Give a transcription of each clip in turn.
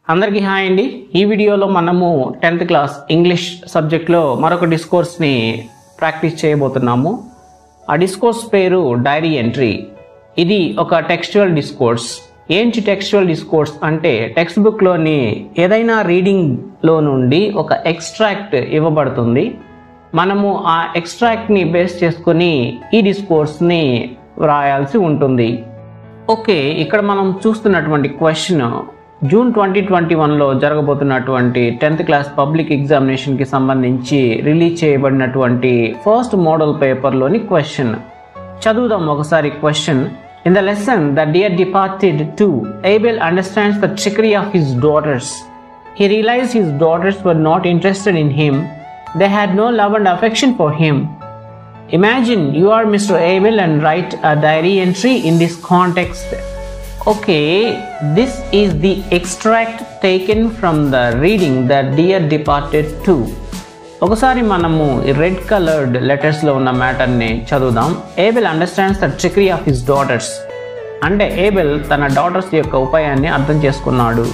అందరికీ హాయ్ అండి ఈ వీడియోలో మనము టెన్త్ క్లాస్ ఇంగ్లీష్ సబ్జెక్ట్లో మరొక డిస్కోర్స్ని ప్రాక్టీస్ చేయబోతున్నాము ఆ డిస్కోర్స్ పేరు డైరీ ఎంట్రీ ఇది ఒక టెక్స్చువల్ డిస్కోర్స్ ఏంటి టెక్స్చువల్ డిస్కోర్స్ అంటే టెక్స్ట్ బుక్లోని ఏదైనా రీడింగ్లో నుండి ఒక ఎక్స్ట్రాక్ట్ ఇవ్వబడుతుంది మనము ఆ ఎక్స్ట్రాక్ట్ని బేస్ చేసుకుని ఈ డిస్కోర్స్ని వ్రాయాల్సి ఉంటుంది ఓకే ఇక్కడ మనం చూస్తున్నటువంటి క్వశ్చన్ జూన్ ట్వంటీ ట్వంటీ వన్లో జరగబోతున్నటువంటి టెన్త్ క్లాస్ పబ్లిక్ ఎగ్జామినేషన్కి సంబంధించి రిలీజ్ చేయబడినటువంటి ఫస్ట్ మోడల్ పేపర్లోని క్వశ్చన్ చదువుదాం ఒకసారి question in the lesson the dear departed to Abel understands the treachery of his daughters He realized his daughters were not interested in him. They had no love and affection for him. Imagine you are Mr. Abel and write a diary entry in this context. Okay, this is the extract taken from the reading that Dear Departed to. ఒకసారి మనము red coloured లెటర్స్లో ఉన్న మ్యాటర్ని చదువుదాం Abel understands the treachery of his daughters అంటే Abel తన daughters యొక్క ఉపాయాన్ని అర్థం చేసుకున్నాడు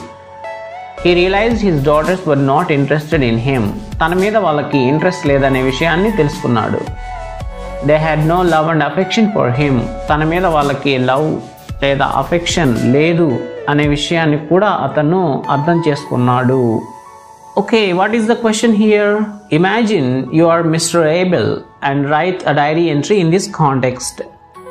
he realize his daughters were not interested in him తన మీద వాళ్ళకి ఇంట్రెస్ట్ లేదనే విషయాన్ని తెలుసుకున్నాడు they had no love and affection for him తన మీద వాళ్ళకి లవ్ లేదా అఫెక్షన్ లేదు అనే విషయాన్ని కూడా అతను అర్థం చేసుకున్నాడు okay what is the question here imagine you are mister Abel and write a diary entry in this context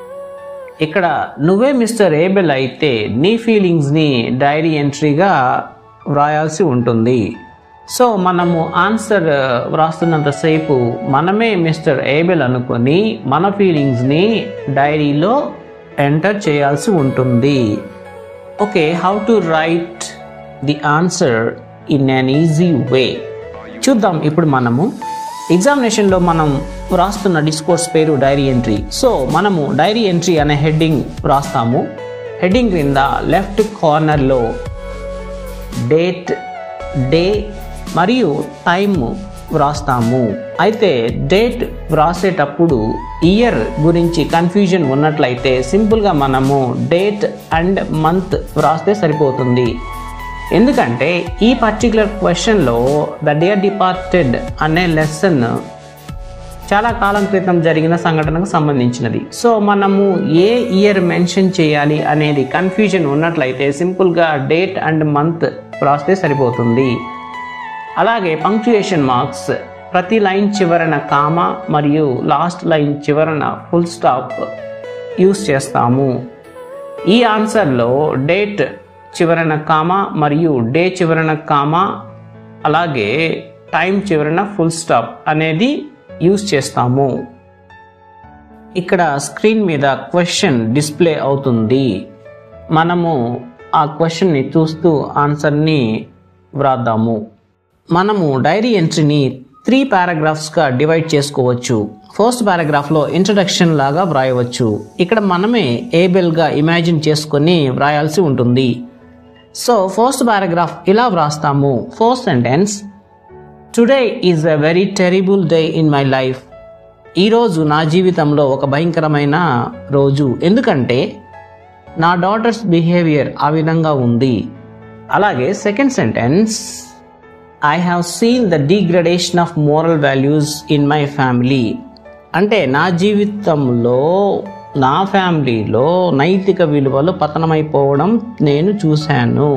ఇక్కడ నువ్వే మిస్టర్ ఏబెల్ అయితే నీ ఫీలింగ్స్ని డైరీ ఎంట్రీగా వ్రాయాల్సి ఉంటుంది సో మనము ఆన్సర్ వ్రాస్తున్నంతసేపు మనమే మిస్టర్ ఏబెల్ అనుకొని మన ఫీలింగ్స్ని డైరీలో ఎంటర్ చేయాల్సి ఉంటుంది okay how to write the answer in an easy way చూద్దాం ఇప్పుడు మనము ఎగ్జామినేషన్లో మనం వ్రాస్తున్న డిస్కోర్స్ పేరు డైరీ ఎంట్రీ సో మనము డైరీ ఎంట్రీ అనే హెడ్డింగ్ వ్రాస్తాము హెడ్డింగ్ క్రింద లెఫ్ట్ కార్నర్లో డేట్ డే మరియు టైం వ్రాస్తాము అయితే డేట్ వ్రాసేటప్పుడు ఇయర్ గురించి కన్ఫ్యూజన్ ఉన్నట్లయితే సింపుల్గా మనము డేట్ అండ్ మంత్ వ్రాస్తే సరిపోతుంది ఎందుకంటే ఈ పర్టికులర్ క్వశ్చన్లో ద డియర్ డిపార్టెడ్ అనే లెసన్ చాలా కాలం క్రితం జరిగిన సంఘటనకు సంబంధించినది సో మనము ఏ ఇయర్ మెన్షన్ చేయాలి అనేది కన్ఫ్యూజన్ ఉన్నట్లయితే సింపుల్గా డేట్ అండ్ మంత్ వ్రాస్తే సరిపోతుంది అలాగే పంక్చుయేషన్ మార్క్స్ ప్రతి లైన్ చివరన కామా మరియు లాస్ట్ లైన్ చివరన ఫుల్ స్టాప్ యూస్ చేస్తాము ఈ ఆన్సర్లో డేట్ చివరన కామా మరియు డే చివరన కామా అలాగే టైం చివరన ఫుల్ స్టాప్ అనేది యూస్ చేస్తాము ఇక్కడ స్క్రీన్ మీద క్వశ్చన్ డిస్ప్లే అవుతుంది మనము ఆ క్వశ్చన్ని చూస్తూ ఆన్సర్ని వ్రాద్దాము మనము డైరీ ఎంట్రీని త్రీ పారాగ్రాఫ్స్గా డివైడ్ చేసుకోవచ్చు ఫస్ట్ పారాగ్రాఫ్లో ఇంట్రడక్షన్ లాగా వ్రాయవచ్చు ఇక్కడ మనమే ఏబెల్గా ఇమాజిన్ చేసుకొని వ్రాయాల్సి ఉంటుంది సో ఫస్ట్ పారాగ్రాఫ్ ఇలా వ్రాస్తాము first sentence today is a very terrible day in my life ఈరోజు నా జీవితంలో ఒక భయంకరమైన రోజు ఎందుకంటే నా డాటర్స్ బిహేవియర్ ఆ విధంగా ఉంది అలాగే second sentence I have seen the degradation of moral values in my family అంటే నా జీవితంలో నా ఫ్యామిలీలో నైతిక విలువలు పతనమైపోవడం నేను చూశాను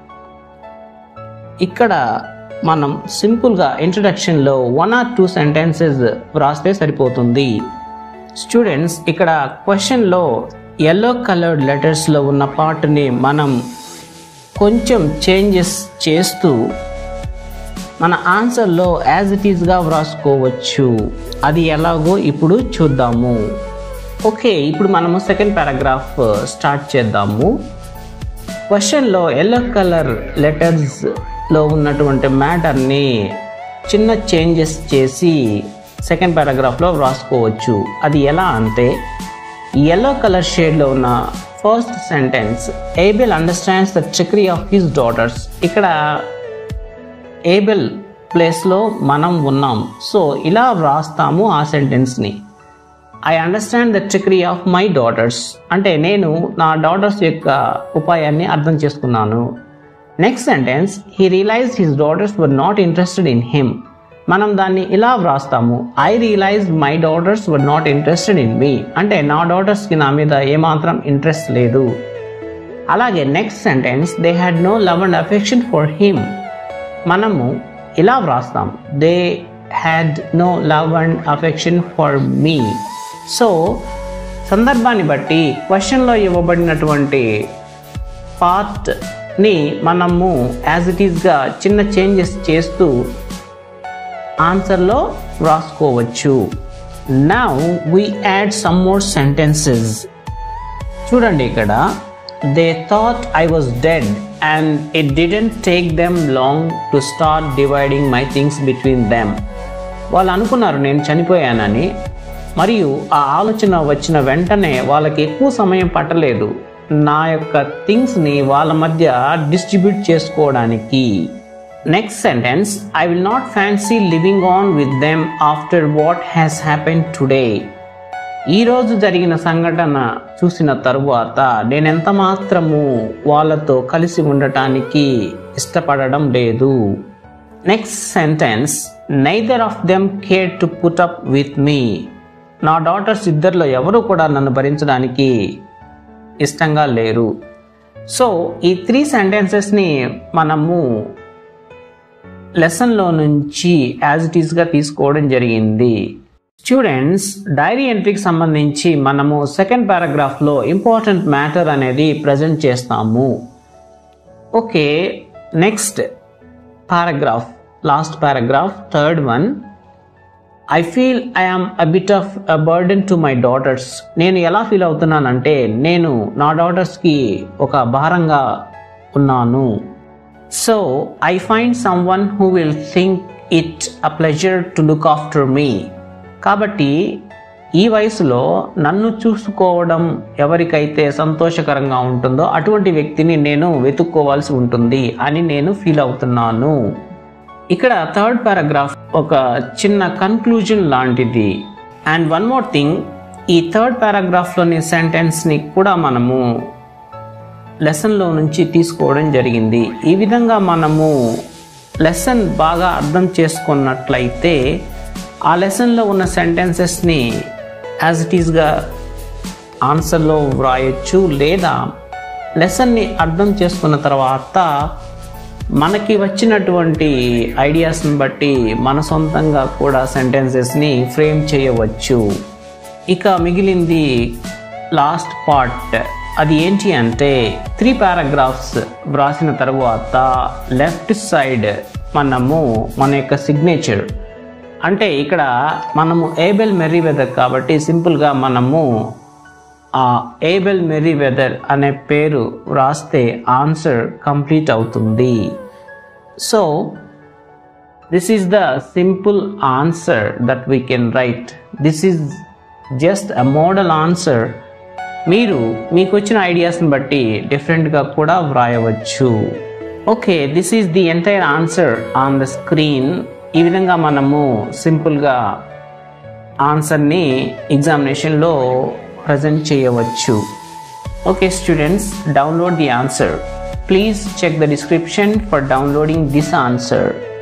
ఇక్కడ మనం సింపుల్గా ఇంట్రడక్షన్లో వన్ ఆర్ టూ సెంటెన్సెస్ వ్రాస్తే సరిపోతుంది స్టూడెంట్స్ ఇక్కడ క్వశ్చన్లో ఎల్లో కలర్డ్ లెటర్స్లో ఉన్న పార్ట్ని మనం కొంచెం చేంజెస్ చేస్తూ మన ఆన్సర్లో యాజ్ ఇట్ ఈస్గా వ్రాసుకోవచ్చు అది ఎలాగో ఇప్పుడు చూద్దాము ఓకే ఇప్పుడు మనము సెకండ్ పారాగ్రాఫ్ స్టార్ట్ చేద్దాము క్వశ్చన్లో ఎల్లో కలర్ లెటర్స్లో ఉన్నటువంటి మ్యాటర్ని చిన్న చేంజెస్ చేసి సెకండ్ పారాగ్రాఫ్లో వ్రాసుకోవచ్చు అది ఎలా అంటే ఎల్లో కలర్ షేడ్లో ఉన్న first sentence Abel understands the treachery of his daughters ఇక్కడ ఏబెల్ ప్లేస్లో మనం ఉన్నాం సో ఇలా వ్రాస్తాము ఆ సెంటెన్స్ని I understand the treachery of my daughters అంటే నేను నా డాటర్స్ యొక్క ఉపాయాన్ని అర్థం చేసుకున్నాను next sentence he realize his daughters were not interested in him మనం దాన్ని ఇలా వ్రాస్తాము I realize my daughters were not interested in me అంటే నా డాటర్స్కి నా మీద ఏమాత్రం ఇంట్రెస్ట్ లేదు అలాగే next sentence they had no love and affection for him మనము ఇలా వ్రాస్తాం they had no love and affection for me so సందర్భాన్ని బట్టి క్వశ్చన్లో ఇవ్వబడినటువంటి పార్ట్ని మనము యాజ్ ఇట్ ఈస్గా చిన్న చేంజెస్ చేస్తూ ఆన్సర్లో వ్రాసుకోవచ్చు now we add some more sentences చూడండి ఇక్కడ they thought I was dead and it didn't take them long to start dividing my things between them వాళ్ళు అనుకున్నారు నేను చనిపోయానని మరియు ఆ ఆలోచన వచ్చిన వెంటనే వాళ్ళకి ఎక్కువ సమయం పట్టలేదు నా యొక్క థింగ్స్ని వాళ్ళ మధ్య డిస్ట్రిబ్యూట్ చేసుకోవడానికి next sentence I will not fancy living on with them after what has happen today ఈరోజు జరిగిన సంఘటన చూసిన తరువాత నేనెంత మాత్రము వాళ్ళతో కలిసి ఉండటానికి ఇష్టపడడం లేదు next sentence neither of them care to put up with me నా డాటర్స్ ఇద్దరిలో ఎవరు కూడా నన్ను భరించడానికి ఇష్టంగా లేరు సో ఈ త్రీ సెంటెన్సెస్ని మనము లెసన్లో నుంచి యాజ్ ఇట్ ఈస్గా తీసుకోవడం జరిగింది స్టూడెంట్స్ డైరీ ఎంట్రీకి సంబంధించి మనము సెకండ్ పారాగ్రాఫ్లో ఇంపార్టెంట్ మ్యాటర్ అనేది ప్రజెంట్ చేస్తాము okay next paragraph last paragraph third one I feel I am a bit of a burden to my daughters నేను ఎలా ఫీల్ అవుతున్నానంటే నేను నా డాటర్స్కి ఒక భారంగా ఉన్నాను so I find someone who will think it a pleasure to look after me కాబట్టి ఈ వయసులో నన్ను చూసుకోవడం ఎవరికైతే సంతోషకరంగా ఉంటుందో అటువంటి వ్యక్తిని నేను వెతుక్కోవాల్సి ఉంటుంది అని నేను ఫీల్ అవుతున్నాను ఇక్కడ థర్డ్ పారాగ్రాఫ్ ఒక చిన్న కన్క్లూజన్ లాంటిది అండ్ వన్ మోర్ థింగ్ ఈ థర్డ్ పారాగ్రాఫ్లోని సెంటెన్స్ని కూడా మనము లెసన్లో నుంచి తీసుకోవడం జరిగింది ఈ విధంగా మనము లెసన్ బాగా అర్థం చేసుకున్నట్లయితే ఆ లెసన్లో ఉన్న సెంటెన్సెస్ని యాజ్ ఇట్ ఈస్గా ఆన్సర్లో వ్రాయొచ్చు లేదా లెసన్ని అర్థం చేసుకున్న తర్వాత మనకి వచ్చినటువంటి ఐడియాస్ని బట్టి మన సొంతంగా కూడా సెంటెన్సెస్ని ఫ్రేమ్ చేయవచ్చు ఇక మిగిలింది లాస్ట్ పార్ట్ అది ఏంటి అంటే త్రీ పారాగ్రాఫ్స్ వ్రాసిన తర్వాత లెఫ్ట్ సైడ్ మనము మన యొక్క సిగ్నేచర్ అంటే ఇక్కడ మనము ఏబెల్ మెర్రీ వెదర్ కాబట్టి సింపుల్గా మనము ఆ ఏబెల్ మెర్రీ వెదర్ అనే పేరు వ్రాస్తే ఆన్సర్ కంప్లీట్ అవుతుంది so this is the simple answer that we can write this is just a model answer మీరు మీకు వచ్చిన ఐడియాస్ని బట్టి డిఫరెంట్గా కూడా వ్రాయవచ్చు okay this is the entire answer on the screen ఈ విధంగా మనము సింపుల్గా ఆన్సర్ని ఎగ్జామినేషన్లో ప్రజెంట్ చేయవచ్చు okay students download the answer please check the description for downloading this answer